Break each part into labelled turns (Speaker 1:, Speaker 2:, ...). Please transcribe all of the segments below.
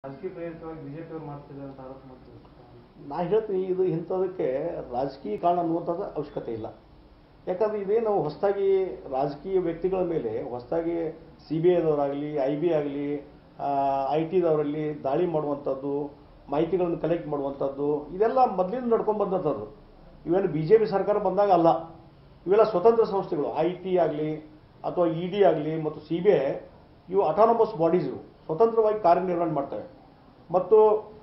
Speaker 1: ರಾಜಕೀಯ ಪ್ರೇರಿತವಾಗಿ ಬಿಜೆಪಿ ಅವ್ರು ಮಾಡ್ತಿದ್ದಾರೆ ಅಂತ ಆರೋಪ ಮಾಡ್ತಿದ್ದಾರೆ
Speaker 2: ನಾ ಹೇಳ್ತೀನಿ ಇದು ಇಂಥದಕ್ಕೆ ರಾಜಕೀಯ ಕಾರಣ ಅನ್ನುವಂಥದ್ದು ಅವಶ್ಯಕತೆ ಇಲ್ಲ ಯಾಕಂದ್ರೆ ಇದೇನು ಹೊಸದಾಗಿ ರಾಜಕೀಯ ವ್ಯಕ್ತಿಗಳ ಮೇಲೆ ಹೊಸದಾಗಿ ಸಿ ಬಿ ಐದವರಾಗಲಿ ಐ ಬಿ ಆಗಲಿ ಐ ಟಿದವರಲ್ಲಿ ದಾಳಿ ಮಾಡುವಂಥದ್ದು ಮಾಹಿತಿಗಳನ್ನು ಕಲೆಕ್ಟ್ ಮಾಡುವಂಥದ್ದು ಇದೆಲ್ಲ ಮೊದಲಿಂದ ನಡ್ಕೊಂಡು ಬಂದಂಥದ್ದು ಇವೇನು ಬಿ ಜೆ ಪಿ ಸರ್ಕಾರ ಬಂದಾಗ ಅಲ್ಲ ಇವೆಲ್ಲ ಸ್ವತಂತ್ರ ಸಂಸ್ಥೆಗಳು ಐ ಟಿ ಆಗಲಿ ಅಥವಾ ಇ ಡಿ ಆಗಲಿ ಮತ್ತು ಸಿ ಬಿ ಐ ಇವು ಅಟಾನಮಸ್ ಬಾಡೀಸ್ ಇವು ಸ್ವತಂತ್ರವಾಗಿ ಕಾರ್ಯನಿರ್ವಹಣೆ ಮಾಡ್ತವೆ ಮತ್ತು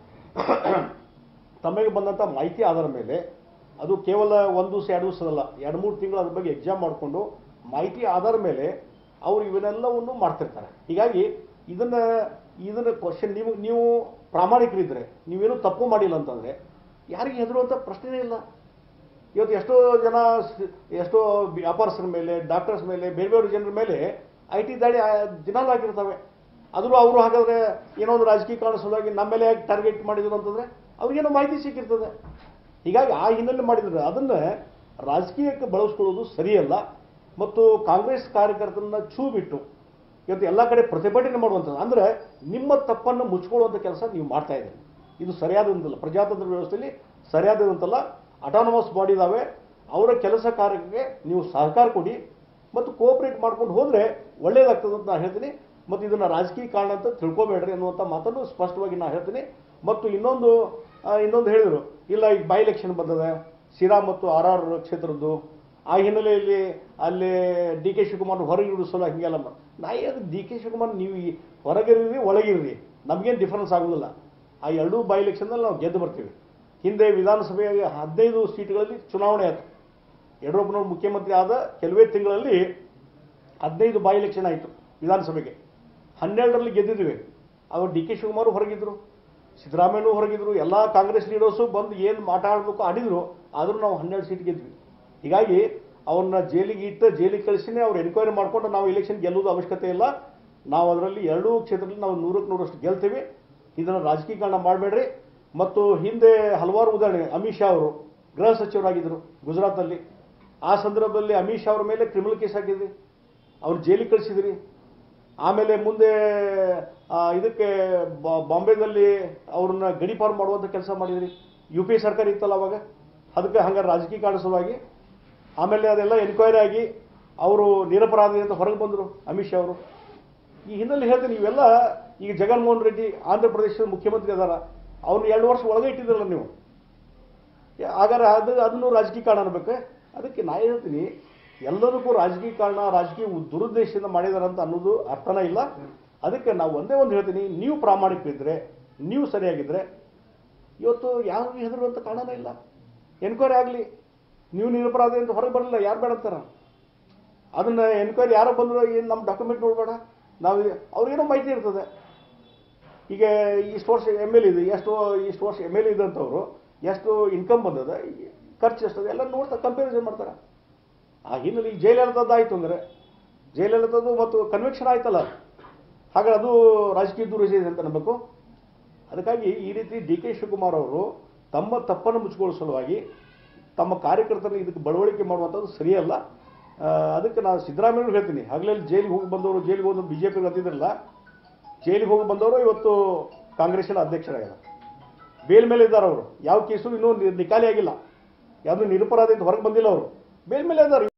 Speaker 2: ತಮಗೆ ಬಂದಂಥ ಮಾಹಿತಿ ಆಧಾರ ಮೇಲೆ ಅದು ಕೇವಲ ಒಂದು ದಿವಸ ಎರಡು ದಿವಸದಲ್ಲ ಎರಡು ಮೂರು ತಿಂಗಳು ಅದ್ರ ಬಗ್ಗೆ ಎಕ್ಸಾಮ್ ಮಾಡಿಕೊಂಡು ಮಾಹಿತಿ ಆಧಾರ ಮೇಲೆ ಅವರು ಇವನ್ನೆಲ್ಲವನ್ನು ಮಾಡ್ತಿರ್ತಾರೆ ಹೀಗಾಗಿ ಇದನ್ನು ಇದನ್ನು ಕ್ವಶನ್ ನೀವು ನೀವು ಪ್ರಾಮಾಣಿಕರಿದ್ದರೆ ನೀವೇನು ತಪ್ಪು ಮಾಡಿಲ್ಲ ಅಂತಂದರೆ ಯಾರಿಗೆ ಹೆದರುವಂಥ ಪ್ರಶ್ನೆನೇ ಇಲ್ಲ ಇವತ್ತು ಎಷ್ಟೋ ಜನ ಸ್- ಎಷ್ಟೋ ವ್ಯಾಪಾರಸ್ಥರ ಮೇಲೆ ಡಾಕ್ಟರ್ಸ್ ಮೇಲೆ ಬೇರೆ ಬೇರೆ ಜನರ ಮೇಲೆ ಐ ಟಿ ದಾಳಿ ಆ- ದಿನಾಲೂ ಆಗಿರ್ತವೆ ಆದರೂ ಅವರು ಹಾಗಾದ್ರೆ ಏನೋ ಒಂದು ರಾಜಕೀಯ ಕಾರಣ ಸಲುವಾಗಿ ನಮ್ಮ ಮೇಲೆ ಯಾಕೆ ಟಾರ್ಗೆಟ್ ಮಾಡಿದ್ರು ಅಂತಂದ್ರೆ ಅವ್ರಿಗೇನೋ ಮಾಹಿತಿ ಸಿಕ್ಕಿರ್ತದೆ ಹೀಗಾಗಿ ಆ ಹಿನ್ನೆಲೆ ಮಾಡಿದ್ರೆ ಅದನ್ನು ರಾಜಕೀಯಕ್ಕೆ ಬಳಸ್ಕೊಳ್ಳೋದು ಸರಿಯಲ್ಲ ಮತ್ತು ಕಾಂಗ್ರೆಸ್ ಕಾರ್ಯಕರ್ತರನ್ನ ಛೂ ಬಿಟ್ಟು ಇವತ್ತು ಎಲ್ಲ ಕಡೆ ಪ್ರತಿಭಟನೆ ಮಾಡುವಂಥದ್ದು ಅಂದರೆ ನಿಮ್ಮ ತಪ್ಪನ್ನು ಮುಚ್ಕೊಳ್ಳುವಂಥ ಕೆಲಸ ನೀವು ಮಾಡ್ತಾ ಇದ್ದೀರಿ ಇದು ಸರಿಯಾದಂತಲ್ಲ ಪ್ರಜಾತಂತ್ರ ವ್ಯವಸ್ಥೆಯಲ್ಲಿ ಸರಿಯಾದಂತಲ್ಲ ಅಟಾನಮಸ್ ಬಾಡಿ ಇದಾವೆ ಅವರ ಕೆಲಸ ಕಾರ್ಯಕ್ಕೆ ನೀವು ಸಹಕಾರ ಕೊಡಿ ಮತ್ತು ಕೋಆಪರೇಟ್ ಮಾಡ್ಕೊಂಡು ಹೋದರೆ ಒಳ್ಳೇದಾಗ್ತದೆ ಅಂತ ನಾನು ಹೇಳ್ತೀನಿ ಮತ್ತು ಇದನ್ನು ರಾಜಕೀಯ ಕಾರಣ ಅಂತ ತಿಳ್ಕೊಬೇಡ್ರಿ ಅನ್ನುವಂಥ ಮಾತನ್ನು ಸ್ಪಷ್ಟವಾಗಿ ನಾನು ಹೇಳ್ತೀನಿ ಮತ್ತು ಇನ್ನೊಂದು ಆ, ಇನ್ನೊಂದು ಹೇಳಿದರು ಇಲ್ಲ ಈಗ ಬೈ ಎಲೆಕ್ಷನ್ ಬಂದದ ಸಿರಾ ಮತ್ತು ಆರ್ ಆರ್ ಕ್ಷೇತ್ರದ್ದು ಆ ಹಿನ್ನೆಲೆಯಲ್ಲಿ ಅಲ್ಲಿ ಡಿ ಕೆ ಶಿವಕುಮಾರ್ ಹೊರಗೆ ಇಳಿಸೋಲ್ಲ ಹಿಂಗೆಲ್ಲ ಮಾ- ನಾ ಏನು ಡಿ ಕೆ ಶಿವಕುಮಾರ್ ನೀವು ಈ ಹೊರಗಿರ್ರಿ ಒಳಗಿರ್ರಿ ನಮಗೇನು ಡಿಫರೆನ್ಸ್ ಆಗೋದಿಲ್ಲ ಆ ಎರಡೂ ಬೈ ಎಲೆಕ್ಷನ್ದಲ್ಲಿ ನಾವು ಗೆದ್ದು ಬರ್ತೀವಿ ಹಿಂದೆ ವಿಧಾನಸಭೆಗೆ ಹದಿನೈದು ಸೀಟ್ಗಳಲ್ಲಿ ಚುನಾವಣೆ ಆಯಿತು ಯಡಿಯೂರಪ್ಪನವರು ಮುಖ್ಯಮಂತ್ರಿ ಆದ ಕೆಲವೇ ತಿಂಗಳಲ್ಲಿ ಹದಿನೈದು ಬೈ ಎಲೆಕ್ಷನ್ ಆಯಿತು ವಿಧಾನಸಭೆಗೆ ಹನ್ನೆರಡರಲ್ಲಿ ಗೆದ್ದಿದ್ವಿ ಅವರು ಡಿ ಕೆ ಶಿವಕುಮಾರ್ ಹೊರಗಿದ್ರು ಸಿದ್ದರಾಮಯ್ಯನೂ ಹೊರಗಿದ್ರು ಎಲ್ಲ ಕಾಂಗ್ರೆಸ್ ಲೀಡರ್ಸು ಬಂದು ಏನು ಮಾತಾಡಬೇಕು ಆಡಿದ್ರು ಆದರೂ ನಾವು ಹನ್ನೆರಡು ಸೀಟ್ ಗೆದ್ವಿ ಹೀಗಾಗಿ ಅವ್ರನ್ನ ಜೈಲಿಗೆ ಇಟ್ಟು ಜೈಲಿಗೆ ಕಳಿಸಿನೇ ಅವ್ರು ಎನ್ಕ್ವೈರಿ ಮಾಡ್ಕೊಂಡು ನಾವು ಎಲೆಕ್ಷನ್ ಗೆಲ್ಲೋದು ಅವಶ್ಯಕತೆ ಇಲ್ಲ ನಾವು ಅದರಲ್ಲಿ ಎರಡೂ ಕ್ಷೇತ್ರದಲ್ಲಿ ನಾವು ನೂರಕ್ಕೆ ನೂರಷ್ಟು ಗೆಲ್ತೀವಿ ಇದನ್ನು ರಾಜಕೀಕರಣ ಮಾಡಬೇಡ್ರಿ ಮತ್ತು ಹಿಂದೆ ಹಲವಾರು ಉದಾಹರಣೆ ಅಮಿತ್ ಶಾ ಅವರು ಗೃಹ ಸಚಿವರಾಗಿದ್ದರು ಗುಜರಾತ್ನಲ್ಲಿ ಆ ಸಂದರ್ಭದಲ್ಲಿ ಅಮಿತ್ ಶಾ ಅವ್ರ ಮೇಲೆ ಕ್ರಿಮಿನಲ್ ಕೇಸ್ ಹಾಕಿದ್ರಿ ಅವ್ರು ಜೈಲಿಗೆ ಕಳಿಸಿದ್ರಿ ಆಮೇಲೆ ಮುಂದೆ ಆ, ಇದಕ್ಕೆ ಬಾ- ಬಾಂಬೆದಲ್ಲಿ ಅವ್ರನ್ನ ಗಡಿಪಾರು ಮಾಡುವಂಥ ಕೆಲಸ ಮಾಡಿದ್ರಿ ಯು ಪಿ ಎ ಸರ್ಕಾರ ಇತ್ತಲ್ಲ ಅವಾಗ ಅದಕ್ಕೆ ಹಂಗಾರೆ ರಾಜಕೀಯ ಕಾರಣ ಸಲುವಾಗಿ ಆಮೇಲೆ ಅದೆಲ್ಲ ಎನ್ಕ್ವೈರಿ ಆಗಿ ಅವರು ನಿರಪರಾಧಿ ಅಂತ ಹೊರಗೆ ಬಂದರು ಅಮಿತ್ ಶಾ ಅವರು ಈ ಹಿನ್ನೆಲೆ ಹೇಳ್ತೀನಿ ಇವೆಲ್ಲ ಈಗ ಜಗನ್ಮೋಹನ್ ರೆಡ್ಡಿ ಆಂಧ್ರ ಪ್ರದೇಶದ ಮುಖ್ಯಮಂತ್ರಿ ಅದಾರ ಅವ್ರನ್ನ ಎರಡು ವರ್ಷ ಒಳಗೆ ಇಟ್ಟಿದ್ರಲ್ಲ ನೀವು ಯಾ- ಹಾಗಾದ್ರೆ ಅದು ಅದನ್ನು ರಾಜಕೀಯ ಕಾರಣ ಅನ್ಬೇಕು ಅದಕ್ಕೆ ನಾ ಹೇಳ್ತೀನಿ ಎಲ್ಲದಕ್ಕೂ ರಾಜಕೀಯ ಕಾರಣ ರಾಜಕೀಯ ಉ- ದುರುದ್ದೇಶದಿಂದ ಮಾಡಿದಾರೆ ಅಂತ ಅನ್ನೋದು ಅರ್ಥನೇ ಇಲ್ಲ ಅದಕ್ಕೆ ನಾವು ಒಂದೇ ಒಂದು ಹೇಳ್ತೀನಿ ನೀವು ಪ್ರಾಮಾಣಿಕರಿದ್ದರೆ ನೀವು ಸರಿಯಾಗಿದ್ದರೆ ಇವತ್ತು ಯಾರಿಗೂ ಹೆದರುವಂಥ ಕಾರಣನೇ ಇಲ್ಲ ಎನ್ಕ್ವೈರಿ ಆಗಲಿ ನೀವು ನಿರಪರಾಧಿ ಅಂತ ಹೊರಗೆ ಬರಲಿಲ್ಲ ಯಾರು ಬೇಡ ಅಂತಾರ ಅದನ್ನ ಎನ್ಕ್ವೈರಿ ಯಾರೋ ಬಂದ್ರು ಏನು ನಮ್ಮ ಡಾಕ್ಯುಮೆಂಟ್ ನೋಡಬೇಡ ನಾವು ಅವ್ರಿಗೇನೋ ಮಾಹಿತಿ ಇರ್ತದೆ ಈಗ ಇಷ್ಟು ವರ್ಷ ಎಮ್ ಎಲ್ ಇದೆ ಎಷ್ಟು ಇಷ್ಟು ವರ್ಷ ಎಮ್ ಎಲ್ ಇದ್ದಂಥವ್ರು ಎಷ್ಟು ಇನ್ಕಮ್ ಬಂದದ ಖರ್ಚು ಎಷ್ಟದ ಎಲ್ಲ ನೋಡ್ತಾ ಕಂಪ್ಯಾರಿಸನ್ ಮಾಡ್ತಾರೆ ಆ ಹಿನ್ನೆಲೆ ಈಗ ಜೈಲಲಿತದ್ದು ಆಯಿತು ಅಂದರೆ ಜೈಲಲಿತದ್ದು ಮತ್ತು ಕನ್ವಿಕ್ಷನ್ ಆಯ್ತಲ್ಲ ಹಾಗೆ ಅದು ರಾಜಕೀಯ ದುರುದ್ದೇಶ ಅಂತ ಅನ್ಬೇಕು ಅದಕ್ಕಾಗಿ ಈ ರೀತಿ ಡಿ ಕೆ ಶಿವಕುಮಾರ್ ಅವರು ತಮ್ಮ ತಪ್ಪನ್ನು ಮುಚ್ಚಿಕೊಳ್ಳೋ ಸಲುವಾಗಿ ತಮ್ಮ ಕಾರ್ಯಕರ್ತರನ್ನ ಇದಕ್ಕೆ ಬಳವಳಿಕೆ ಮಾಡುವಂಥದ್ದು ಸರಿಯಲ್ಲ ಆ, ಅದಕ್ಕೆ ನಾನು ಸಿದ್ದರಾಮಯ್ಯವ್ರು ಹೇಳ್ತೀನಿ ಹಗಲಲ್ಲಿ ಜೈಲಿಗೆ ಹೋಗಿ ಬಂದವರು ಜೈಲಿಗೆ ಹೋಗಿ ಬಿ ಜೆ ಪಿಗೆ ಅಂತಿದ್ರಲ್ಲ ಜೈಲಿಗೆ ಹೋಗಿ ಬಂದವರು ಇವತ್ತು ಕಾಂಗ್ರೆಸ್ಸಿನ ಅಧ್ಯಕ್ಷರಾಗಿದ್ದಾರೆ ಬೇಲ್ ಮೇಲೆ ಇದ್ದಾರೆ ಅವರು ಯಾವ ಕೇಸು ಇನ್ನೂ ನಿ- ನಿಕಾಲಿ ಆಗಿಲ್ಲ ಯಾವುದು ನಿರಪರಾಧಿ ಅಂತ ಹೊರಗೆ ಬಂದಿಲ್ಲ ಅವರು ಬೇಲ್ ಮೇಲೆ ಇದ್ದಾರೆ